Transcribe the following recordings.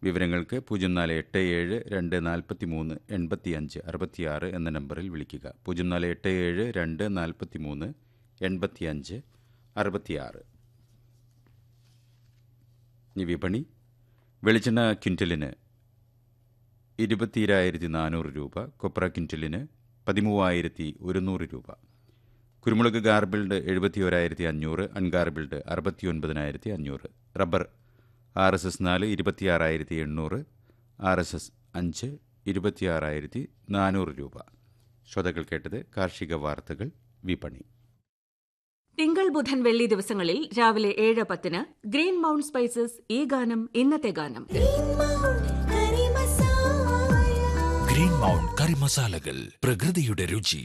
വിവരങ്ങൾക്ക് പൂജ്യം നാല് എട്ട് ഏഴ് രണ്ട് നാൽപ്പത്തി മൂന്ന് എൺപത്തി അഞ്ച് അറുപത്തിയാറ് എന്ന നമ്പറിൽ വിളിക്കുക പൂജ്യം നാല് എട്ട് ഏഴ് രണ്ട് നാൽപ്പത്തി മൂന്ന് എൺപത്തി അഞ്ച് അറുപത്തിയാറ് ഇനി വിപണി വെളിച്ചെണ്ണ ക്വിൻ്റലിന് ഇരുപത്തിരായിരത്തി നാനൂറ് രൂപ കൊപ്ര ക്വിൻ്റലിന് പതിമൂവായിരത്തി ഒരുന്നൂറ് രൂപ കുരുമുളക് ഗാർബിൾഡ് എഴുപത്തി ഒരായിരത്തി അഞ്ഞൂറ് അൺഗാർബിൾഡ് അറുപത്തി ഒൻപതിനായിരത്തി അഞ്ഞൂറ് റബ്ബർ ആർ എസ് എസ് നാല് ഇരുപത്തിയാറായിരത്തി എണ്ണൂറ് ആർ എസ് എസ് അഞ്ച് ഇരുപത്തിയാറായിരത്തി നാനൂറ് രൂപ ശ്രോതാക്കൾ കേട്ടത് കാർഷിക വാർത്തകൾ വിപണി തിങ്കൾ ബുധൻ വെള്ളി ദിവസങ്ങളിൽ രാവിലെ ഏഴ് പത്തിന് ഗ്രീൻ മൗണ്ട് സ്പൈസസ് ഈ ഗാനം ഇന്നത്തെ ഗാനം ഗ്രീൻ മൗണ്ട് കറി മസാലകൾ പ്രകൃതിയുടെ രുചി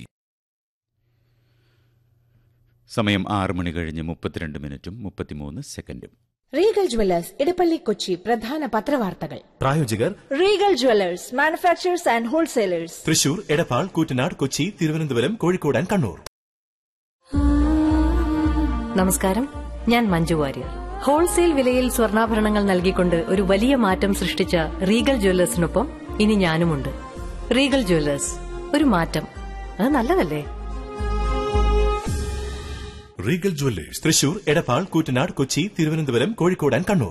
സമയം ആറ് മണി കഴിഞ്ഞ് മുപ്പത്തിരണ്ട് മിനിറ്റും മുപ്പത്തിമൂന്ന് സെക്കൻഡും റീഗൽ ജ്വല്ലേഴ്സ് ഇടപ്പള്ളി കൊച്ചി പ്രധാന പത്രവാർത്തകൾ പ്രായോജകർ Regal jewellers manufacturers and wholesalers Thrissur Edappal Koottanad Kochi Thiruvananthapuram Kozhikode and Kannur നമസ്കാരം ഞാൻ മഞ്ജു വാര്യർ ഹോൾസെയിൽ വിലയിൽ സ്വർണ്ണാഭരണങ്ങൾ നൽകിക്കൊണ്ട് ഒരു വലിയ മാറ്റം സൃഷ്ടിച്ച റീഗൽ ജ്വല്ലേഴ്സിനൊപ്പം ഇനി ഞാനുമുണ്ട് റീഗൽ ജ്വല്ലേഴ്സ് ഒരു മാറ്റം അത് നല്ലതല്ലേ Regal jewellers Thrissur Edappal Koottanad Kochi Thiruvananthapuram Kozhikode and Kannur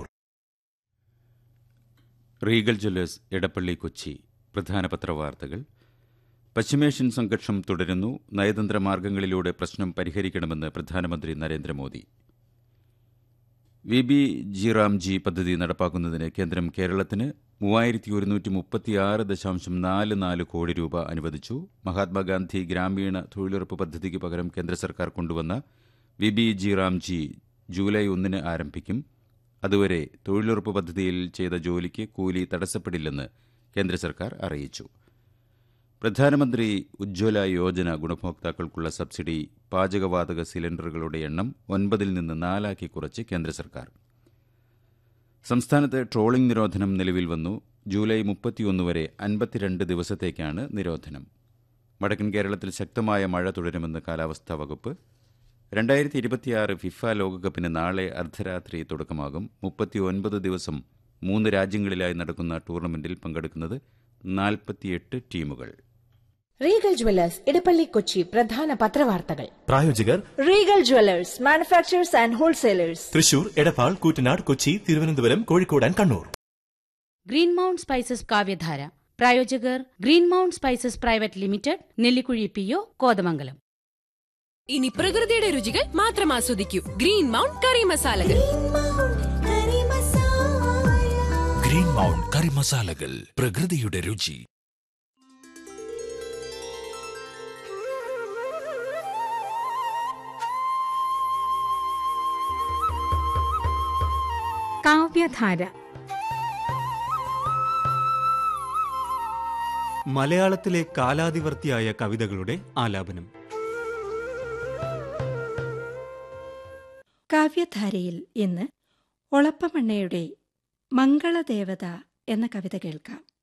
Regal jewellers Edappally Kochi പ്രധാന പത്രവാർത്തകൾ പശ്ചിമേഷ്യൻ സംഘർഷം തുടരുന്നു നയതന്ത്ര മാർഗങ്ങളിലൂടെ പ്രശ്നം പരിഹരിക്കണമെന്ന് പ്രധാനമന്ത്രി നരേന്ദ്രമോദി വി ബി ജിറാംജി പദ്ധതി നടപ്പാക്കുന്നതിന് കേന്ദ്രം കേരളത്തിന് മൂവായിരത്തി ഒരുന്നൂറ്റി മുപ്പത്തിയാറ് ദശാംശം നാല് നാല് കോടി രൂപ അനുവദിച്ചു മഹാത്മാഗാന്ധി ഗ്രാമീണ തൊഴിലുറപ്പ് പദ്ധതിക്ക് പകരം കേന്ദ്ര സർക്കാർ കൊണ്ടുവന്ന വി ബി ജിറാംജി ജൂലൈ ഒന്നിന് ആരംഭിക്കും അതുവരെ തൊഴിലുറപ്പ് പദ്ധതിയിൽ ചെയ്ത ജോലിക്ക് കൂലി തടസ്സപ്പെടില്ലെന്ന് കേന്ദ്ര സർക്കാർ അറിയിച്ചു പ്രധാനമന്ത്രി ഉജ്ജ്വല യോജന ഗുണഭോക്താക്കൾക്കുള്ള സബ്സിഡി പാചകവാതക സിലിണ്ടറുകളുടെ എണ്ണം ഒൻപതിൽ നിന്ന് നാലാക്കി കുറച്ച് കേന്ദ്ര സർക്കാർ സംസ്ഥാനത്ത് ട്രോളിംഗ് നിരോധനം നിലവിൽ വന്നു ജൂലൈ മുപ്പത്തിയൊന്ന് വരെ അൻപത്തിരണ്ട് ദിവസത്തേക്കാണ് നിരോധനം വടക്കൻ കേരളത്തിൽ ശക്തമായ മഴ തുടരുമെന്ന് കാലാവസ്ഥാ വകുപ്പ് രണ്ടായിരത്തി ഇരുപത്തിയാറ് ഫിഫ ലോകകപ്പിന് നാളെ അർദ്ധരാത്രി തുടക്കമാകും മുപ്പത്തിയൊൻപത് ദിവസം മൂന്ന് രാജ്യങ്ങളിലായി നടക്കുന്ന ടൂർണമെന്റിൽ പങ്കെടുക്കുന്നത് നാൽപ്പത്തിയെട്ട് ടീമുകൾ റീഗൽ ജ്വല്ലേഴ്സ് ഇടപ്പള്ളി കൊച്ചി പ്രധാന പത്രവാർത്തകൾ പ്രായോജകർ Regal jewellers manufacturers and wholesalers Thrissur Edappal Koottanad Kochi Thiruvananthapuram Kozhikode and Kannur green mount spices Kavyadhara പ്രായോജകർ green mount spices private limited Nellikuzhi P O Kothamangalam ഇനി പ്രകൃതിയുടെ രുചികൾ മാത്രം ആസ്വദിക്കൂ ഗ്രീൻ മൗണ്ട് കറി മസാലകൾ ഗ്രീൻ മൗണ്ട് കറി മസാലകൾ പ്രകൃതിയുടെ രുചി കാവ്യധാര മലയാളത്തിലെ കാലാതിവർത്തിയായ കവിതകളുടെ ആലാപനം കാവ്യധാരയിൽ ഇന്ന് ഒളപ്പമണ്ണയുടെ മംഗളദേവത എന്ന കവിത കേൾക്കാം